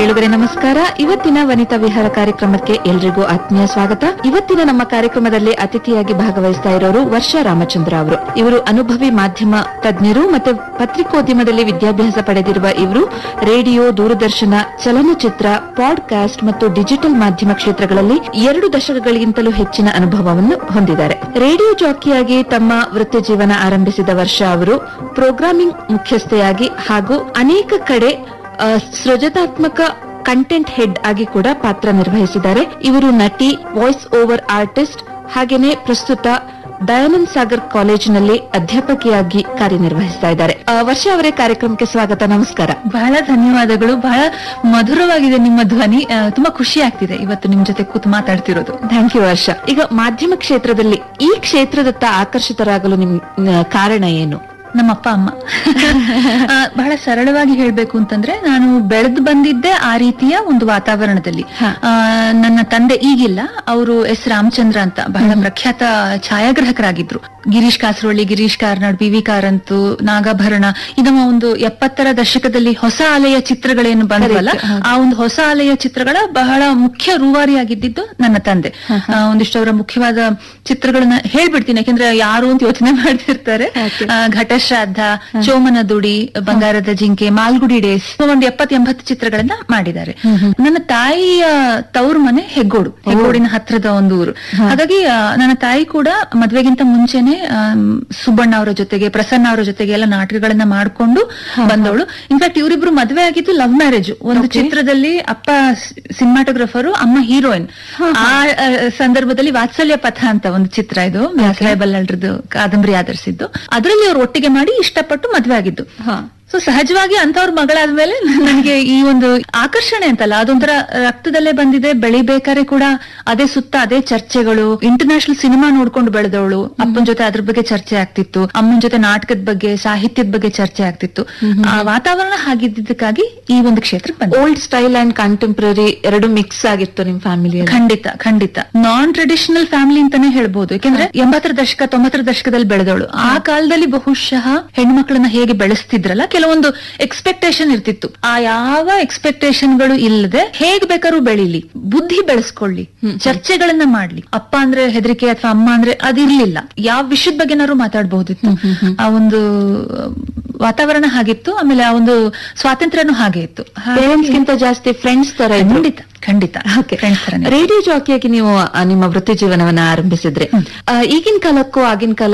ಕೇಳುಗರೆ ನಮಸ್ಕಾರ ಇವತ್ತಿನ ವನಿತಾ ವಿಹಾರ ಕಾರ್ಯಕ್ರಮಕ್ಕೆ ಎಲ್ರಿಗೂ ಆತ್ಮೀಯ ಸ್ವಾಗತ ಇವತ್ತಿನ ನಮ್ಮ ಕಾರ್ಯಕ್ರಮದಲ್ಲಿ ಅತಿಥಿಯಾಗಿ ಭಾಗವಹಿಸ್ತಾ ಇರೋರು ವರ್ಷಾ ರಾಮಚಂದ್ರ ಅವರು ಇವರು ಅನುಭವಿ ಮಾಧ್ಯಮ ತಜ್ಞರು ಮತ್ತು ಪತ್ರಿಕೋದ್ಯಮದಲ್ಲಿ ವಿದ್ಯಾಭ್ಯಾಸ ಪಡೆದಿರುವ ಇವರು ರೇಡಿಯೋ ದೂರದರ್ಶನ ಚಲನಚಿತ್ರ ಪಾಡ್ಕಾಸ್ಟ್ ಮತ್ತು ಡಿಜಿಟಲ್ ಮಾಧ್ಯಮ ಕ್ಷೇತ್ರಗಳಲ್ಲಿ ಎರಡು ದಶಕಗಳಿಗಿಂತಲೂ ಹೆಚ್ಚಿನ ಅನುಭವವನ್ನು ಹೊಂದಿದ್ದಾರೆ ರೇಡಿಯೋ ಜಾಕಿಯಾಗಿ ತಮ್ಮ ವೃತ್ತಿ ಜೀವನ ಆರಂಭಿಸಿದ ವರ್ಷ ಅವರು ಪ್ರೋಗ್ರಾಮಿಂಗ್ ಮುಖ್ಯಸ್ಥೆಯಾಗಿ ಹಾಗೂ ಅನೇಕ ಕಡೆ ಆ, ಸೃಜನಾತ್ಮಕ ಕಂಟೆಂಟ್ ಹೆಡ್ ಆಗಿ ಕೂಡ ಪಾತ್ರ ನಿರ್ವಹಿಸಿದ್ದಾರೆ ಇವರು ನಟಿ ವಾಯ್ಸ್ ಓವರ್ ಆರ್ಟಿಸ್ಟ್ ಹಾಗೇನೆ ಪ್ರಸ್ತುತ ದಯಾನಂದ್ ಸಾಗರ್ ಕಾಲೇಜಿನಲ್ಲಿ ಅಧ್ಯಾಪಕಿಯಾಗಿ ಕಾರ್ಯನಿರ್ವಹಿಸ್ತಾ ಇದ್ದಾರೆ ಆ, ವರ್ಷ ಅವರೇ ಕಾರ್ಯಕ್ರಮಕ್ಕೆ ಸ್ವಾಗತ ನಮಸ್ಕಾರ ಬಹಳ ಧನ್ಯವಾದಗಳು ಬಹಳ ಮಧುರವಾಗಿದೆ ನಿಮ್ಮ ಧ್ವನಿ ಆ, ತುಂಬಾ ಖುಷಿ ಆಗ್ತಿದೆ ಇವತ್ತು ನಿಮ್ ಜೊತೆ ಕೂತು ಮಾತಾಡ್ತಿರೋದು ಥ್ಯಾಂಕ್ ಯು ವರ್ಷ ಈಗ ಮಾಧ್ಯಮ ಕ್ಷೇತ್ರದಲ್ಲಿ ಈ ಕ್ಷೇತ್ರದತ್ತ ಆಕರ್ಷಿತರಾಗಲು ನಿಮ್ ಆ, ಕಾರಣ ಏನು ನಮ್ಮ ಅಪ್ಪ ಅಮ್ಮ ಆ, ಬಹಳ ಸರಳವಾಗಿ ಹೇಳ್ಬೇಕು ಅಂತಂದ್ರೆ ನಾನು ಬೆಳೆದು ಬಂದಿದ್ದೆ ಆ ರೀತಿಯ ಒಂದು ವಾತಾವರಣದಲ್ಲಿ ಹ. ಆ, ನನ್ನ ತಂದೆ ಈಗಿಲ್ಲ ಅವರು ಎಸ್ ರಾಮಚಂದ್ರ ಅಂತ ಬಹಳ ಪ್ರಖ್ಯಾತ ಛಾಯಾಗ್ರಾಹಕರಾಗಿದ್ರು ಗಿರೀಶ್ ಕಾಸರೊಳ್ಳಿ ಗಿರೀಶ್ ಕಾರ್ನಾಡ್ ಬಿ ವಿ ಕಾರಂತು ನಾಗಾಭರಣ ಈ ನಮ್ಮ ಒಂದು ಎಪ್ಪತ್ತರ ದಶಕದಲ್ಲಿ ಹೊಸ ಅಲೆಯ ಚಿತ್ರಗಳೇನು ಬಂದವಲ್ಲ Correct, ಹೌದು. ಆ ಒಂದು ಹೊಸ ಅಲೆಯ ಚಿತ್ರಗಳ ಬಹಳ ಮುಖ್ಯ ರೂವಾರಿಯಾಗಿದ್ದಿದ್ದು ನನ್ನ ತಂದೆ ಆ, ಒಂದಿಷ್ಟು ಅವರ ಮುಖ್ಯವಾದ ಚಿತ್ರಗಳನ್ನ ಹೇಳ್ಬಿಡ್ತೀನಿ ಯಾಕಂದ್ರೆ ಯಾರು ಅಂತ ಯೋಚನೆ ಮಾಡ್ತಿರ್ತಾರೆ Okay. ಆ, ಘಟಶ್ರಾದ್ದ ಚೋಮನ ದುಡಿ ಬಂಗಾರದ ಜಿಂಕೆ ಮಾಲ್ಗುಡಿ ಡೇಸ್ ಒಂದು ಎಪ್ಪತ್ ಎಂಬತ್ತು ಚಿತ್ರಗಳನ್ನ ಮಾಡಿದ್ದಾರೆ ನನ್ನ ತಾಯಿಯ ತವ್ರ ಮನೆ ಹೆಗ್ಗೋಡು ಹೆಗ್ಗೋಡಿನ ಹತ್ರದ ಒಂದು ಊರು ಹಾಗಾಗಿ ಆ, ನನ್ನ ತಾಯಿ ಕೂಡ ಮದ್ವೆಗಿಂತ ಮುಂಚೆನೆ ಆಮ್, ಸುಬ್ಬಣ್ಣ ಅವರ ಜೊತೆಗೆ ಪ್ರಸನ್ನ ಅವರ ಜೊತೆಗೆ ಎಲ್ಲ ನಾಟಕಗಳನ್ನ ಮಾಡ್ಕೊಂಡು ಬಂದವಳು ಇನ್ಫ್ಯಾಕ್ಟ್ ಇವರಿಬ್ರು ಮದ್ವೆ ಆಗಿದ್ದು ಲವ್ ಮ್ಯಾರೇಜ್ ಒಂದು ಚಿತ್ರದಲ್ಲಿ ಅಪ್ಪ ಸಿನಿಮಾಟೋಗ್ರಫರು ಅಮ್ಮ ಹೀರೋಯಿನ್ ಆ ಆ, ಸಂದರ್ಭದಲ್ಲಿ ವಾತ್ಸಲ್ಯ ಪಥ ಅಂತ ಒಂದು ಚಿತ್ರ ಇದು ವ್ಯಾಸರಾಯ ಬಲ್ಲಳ್ರದ್ದು ಕಾದಂಬರಿ ಆಧರಿಸಿದ್ದು ಅದರಲ್ಲಿ ಅವ್ರು ಒಟ್ಟಿಗೆ ಮಾಡಿ ಇಷ್ಟಪಟ್ಟು ಮದ್ವೆ ಆಗಿದ್ದು ಸೊ ಸಹಜವಾಗಿ ಅಂತವ್ರ ಮಗಳಾದ್ಮೇಲೆ ನನಗೆ ಈ ಒಂದು ಆಕರ್ಷಣೆ ಅಂತಲ್ಲ ಅದೊಂಥರ ರಕ್ತದಲ್ಲೇ ಬಂದಿದೆ ಬೆಳಿಬೇಕಾದ್ರೆ ಕೂಡ ಅದೇ ಸುತ್ತ ಅದೇ ಚರ್ಚೆಗಳು ಇಂಟರ್ನ್ಯಾಷನಲ್ ಸಿನಿಮಾ ನೋಡ್ಕೊಂಡು ಬೆಳೆದವಳು ಅಪ್ಪನ ಜೊತೆ ಅದ್ರ ಬಗ್ಗೆ ಚರ್ಚೆ ಆಗ್ತಿತ್ತು ಅಮ್ಮನ ಜೊತೆ ನಾಟಕದ ಬಗ್ಗೆ ಸಾಹಿತ್ಯದ ಬಗ್ಗೆ ಚರ್ಚೆ ಆಗ್ತಿತ್ತು ಆ ವಾತಾವರಣ ಹಾಗಿದ್ದಕ್ಕಾಗಿ ಈ ಒಂದು ಕ್ಷೇತ್ರಕ್ಕೆ ಬಂದೆ ಓಲ್ಡ್ ಸ್ಟೈಲ್ ಅಂಡ್ ಕಂಟೆಂಪ್ರರಿ ಎರಡು ಮಿಕ್ಸ್ ಆಗಿತ್ತು ನಿಮ್ ಫ್ಯಾಮಿಲಿಯಲ್ಲಿ ಖಂಡಿತ ಖಂಡಿತ ನಾನ್ ಟ್ರೆಡಿಷನಲ್ ಫ್ಯಾಮಿಲಿ ಅಂತಾನೆ ಹೇಳ್ಬೋದು ಯಾಕಂದ್ರೆ ಎಂಬತ್ತರ ದಶಕ ತೊಂಬತ್ತರ ದಶಕದಲ್ಲಿ ಬೆಳೆದವಳು ಆ ಕಾಲದಲ್ಲಿ ಬಹುಶಃ ಹೆಣ್ಮಕ್ಳನ್ನ ಹೇಗೆ ಬೆಳೆಸ್ತಿದ್ರಲ್ಲ ಕೆಲವೊಂದು ಎಕ್ಸ್ಪೆಕ್ಟೇಷನ್ ಇರ್ತಿತ್ತು ಆ ಯಾವ ಎಕ್ಸ್ಪೆಕ್ಟೇಷನ್ ಗಳು ಇಲ್ಲದೆ ಹೇಗ್ ಬೇಕಾದ್ರೂ ಬೆಳಿಲಿ ಬುದ್ಧಿ ಬೆಳೆಸ್ಕೊಳ್ಳಿ ಚರ್ಚೆಗಳನ್ನ ಮಾಡ್ಲಿ ಅಪ್ಪ ಅಂದ್ರೆ ಹೆದರಿಕೆ ಅಥವಾ ಅಮ್ಮ ಅಂದ್ರೆ ಅದಿರ್ಲಿಲ್ಲ ಯಾವ ವಿಷಯದ ಬಗ್ಗೆನಾದ್ರು ಮಾತಾಡಬಹುದಿತ್ತು ಆ ಒಂದು ವಾತಾವರಣ ಹಾಗಿತ್ತು ಆಮೇಲೆ ಆ ಒಂದು ಸ್ವಾತಂತ್ರ್ಯನೂ ಹಾಗೆ ಇತ್ತು ಹಾಗಾಗಿ- ಪೇರೆಂಟ್ಸ್ ಗಿಂತ ಜಾಸ್ತಿ ಫ್ರೆಂಡ್ಸ್ ತರ ಇದ್ರು. ಖಂಡಿತ ಖಂಡಿತ Okay. ಫ್ರೆಂಡ್ಸ್ ತರನೇ ರೇಡಿಯೋ ಜಾಕಿಯಾಗಿ ನೀವು ಆ, ನಿಮ್ಮ ವೃತ್ತಿ ಜೀವನವನ್ನ ಆರಂಭಿಸಿದ್ರೆ ಆ, ಈಗಿನ ಕಾಲಕ್ಕೂ ಆಗಿನ ಕಾಲ